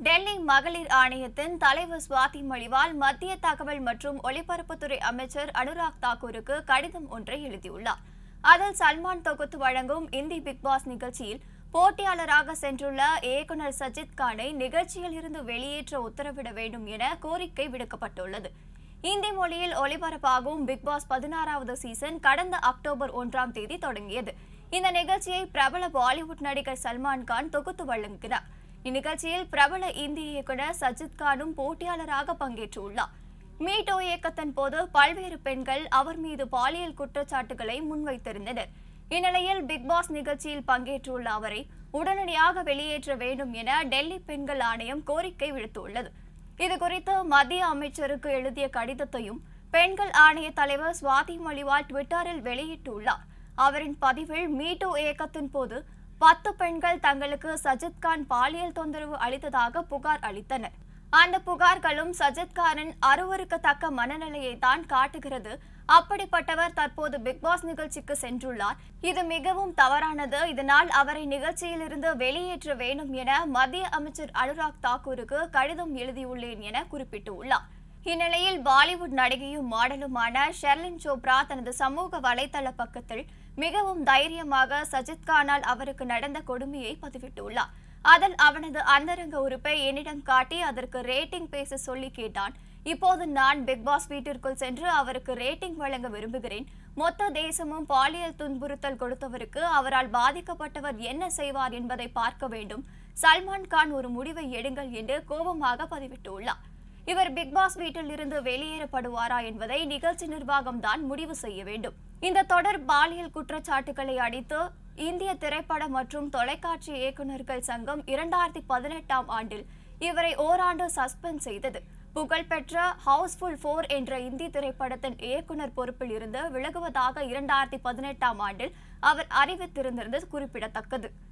டெல்லி மகளிர் ஆணையத்தின் தலைவர் சுவாதி மலிவால் மத்திய தகவல் மற்றும் ஒலிபரப்புத்துறை அமைச்சர் அனுராக் தாக்கூருக்கு கடிதம் ஒன்றை எழுதியுள்ளார் அதில் சல்மான் தொகுத்து வழங்கும் இந்தி பிக் பாஸ் நிகழ்ச்சியில் போட்டியாளராக சென்றுள்ள இயக்குனர் சஜித் கானை நிகழ்ச்சியில் இருந்து வெளியேற்ற உத்தரவிட வேண்டும் என கோரிக்கை விடுக்கப்பட்டுள்ளது இந்தி மொழியில் ஒளிபரப்பாகும் பிக் பாஸ் பதினாறாவது சீசன் கடந்த அக்டோபர் ஒன்றாம் தேதி தொடங்கியது இந்த நிகழ்ச்சியை பிரபல பாலிவுட் நடிகர் சல்மான் கான் தொகுத்து வழங்குகிறார் இந்நிகழ்ச்சியில் பிரபல இந்தி இயக்குனர் சஜித் கானும் போட்டியாளராக பங்கேற்றுள்ளார் மீட்டோ இயக்கத்தின் போது பல்வேறு பெண்கள் அவர் மீது பாலியல் குற்றச்சாட்டுகளை முன்வைத்திருந்தனர் இந்நிலையில் பிக் பாஸ் நிகழ்ச்சியில் பங்கேற்றுள்ள அவரை உடனடியாக வெளியேற்ற வேண்டும் என டெல்லி பெண்கள் ஆணையம் கோரிக்கை விடுத்துள்ளது இதுகுறித்து மத்திய அமைச்சருக்கு எழுதிய கடிதத்தையும் பெண்கள் ஆணைய தலைவர் சுவாதி மலிவால் ட்விட்டரில் வெளியிட்டுள்ளார் அவரின் பதிவில் மீட்டோ இயக்கத்தின் போது பத்து பெண்கள் தங்களுக்கு சஜித் கான் பாலியல் தொந்தரவு அளித்ததாக புகார் அளித்தனர் அந்த புகார்களும் சஜித் கானின் அருவருக்கத்தக்க மனநிலையை தான் காட்டுகிறது அப்படிப்பட்டவர் தற்போது பிக் பாஸ் நிகழ்ச்சிக்கு சென்றுள்ளார் இது மிகவும் தவறானது இதனால் அவரை நிகழ்ச்சியிலிருந்து வெளியேற்ற வேண்டும் என மத்திய அமைச்சர் அனுராக் தாக்கூருக்கு கடிதம் எழுதியுள்ளேன் என குறிப்பிட்டுள்ளார் இந்நிலையில் பாலிவுட் நடிகையும் மாடலுமான ஷெர்லின் சோப்ரா தனது சமூக வலைதள பக்கத்தில் மிகவும் தைரியமாக சஜித் கானால் அவருக்கு நடந்த கொடுமையை பதிவிட்டுள்ளார் அதில் அவனது அந்தரங்க உறுப்பை என்னிடம் காட்டி அதற்கு ரேட்டிங் பேச சொல்லி கேட்டான் இப்போது நான் பிக் பாஸ் வீட்டிற்குள் சென்று அவருக்கு ரேட்டிங் வழங்க விரும்புகிறேன் மொத்த தேசமும் பாலியல் துன்புறுத்தல் கொடுத்தவருக்கு அவரால் பாதிக்கப்பட்டவர் என்ன செய்வார் என்பதை பார்க்க வேண்டும் சல்மான் கான் ஒரு முடிவை எடுங்கள் என்று கோபமாக பதிவிட்டுள்ளார் இவர் பிக் பாஸ் வீட்டில் இருந்து வெளியேறப்படுவாரா என்பதை நிகழ்ச்சி நிர்வாகம் தான் முடிவு செய்ய வேண்டும் இந்த தொடர் பாலியல் குற்றச்சாட்டுகளை அடித்து இந்திய திரைப்பட மற்றும் தொலைக்காட்சி இயக்குநர்கள் சங்கம் இரண்டாயிரத்தி பதினெட்டாம் ஆண்டில் இவரை ஓராண்டு சஸ்பெண்ட் செய்தது புகழ்பெற்ற ஹவுஸ்ஃபுல் ஃபோர் என்ற இந்தி திரைப்படத்தின் இயக்குனர் பொறுப்பில் இருந்து விலகுவதாக இரண்டாயிரத்தி பதினெட்டாம் ஆண்டில் அவர் அறிவித்திருந்தது குறிப்பிடத்தக்கது